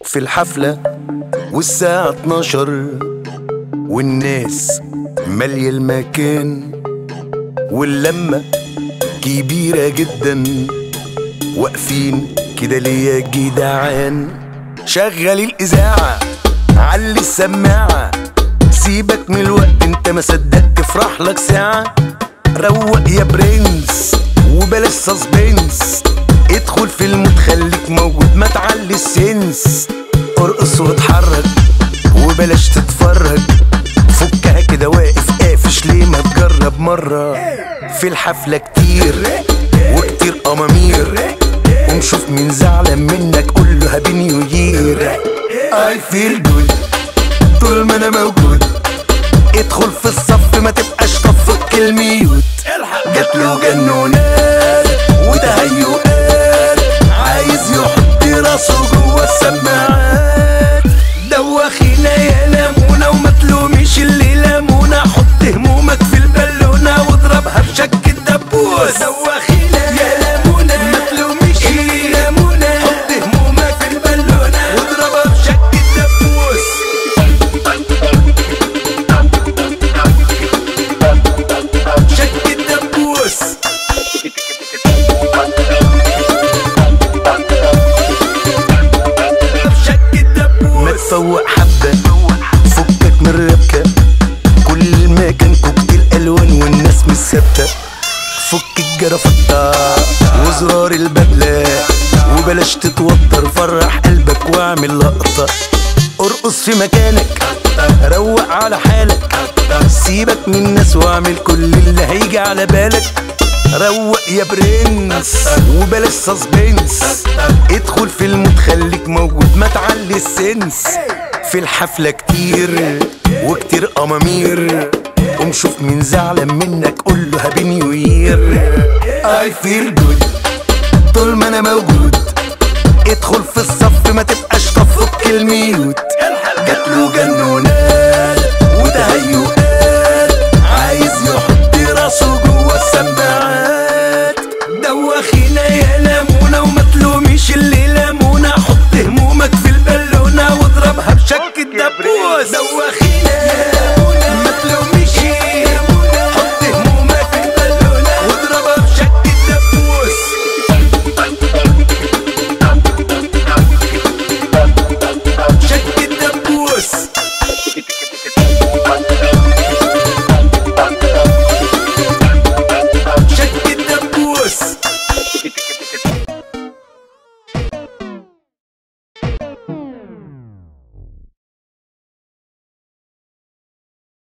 في الحفلة والساعة 12 والناس مالية المكان واللمة كبيرة جدا واقفين كده ليه يا جدعان شغل الإذاعة علي السماعة سيبك من الوقت انت ما صدقت تفرح لك ساعة روق يا برنس وبلاش سسبنس ادخل في المود خليك موجود ما تعلي السنس ارقص واتحرك وبلاش تتفرج فكها كده واقف قافش ليه ما تجرب مرة في الحفلة كتير وكتير أمامير ونشوف مين زعلان منك قول له هابي نيو يير اي فيل جود طول ما انا موجود ادخل في الصف ما تبقاش طفك الميوت جات له جنونات وتهيؤات عايز يحط راسه جوه السماعات دوخينا يا لمونة وما تلوميش اللي لمونة حط همومك في البالونة واضربها بشك الدبوس دوخينا يا لمونة ما تلوميش اللي لمونة حط همومك في البالونة واضربها بشك الدبوس شك الدبوس شك الدبوس ما تفوق حبة فكك من الربكة كل ما كان كوكتيل الألوان والناس مش ثابتة فك الجرافطة وزرار البدلة وبلاش تتوتر فرح قلبك واعمل لقطة ارقص في مكانك روق على حالك سيبك من الناس واعمل كل اللي هيجي على بالك روق يا برنس وبلاش سسبنس ادخل في المود خليك موجود ما تعلي السنس في الحفلة كتير وكتير أمامير قوم شوف مين زعلان منك قول له هابي نيو يير اي فيل جود طول ما انا موجود ادخل في الصف ما تبقاش طفك الميوت جات له جنون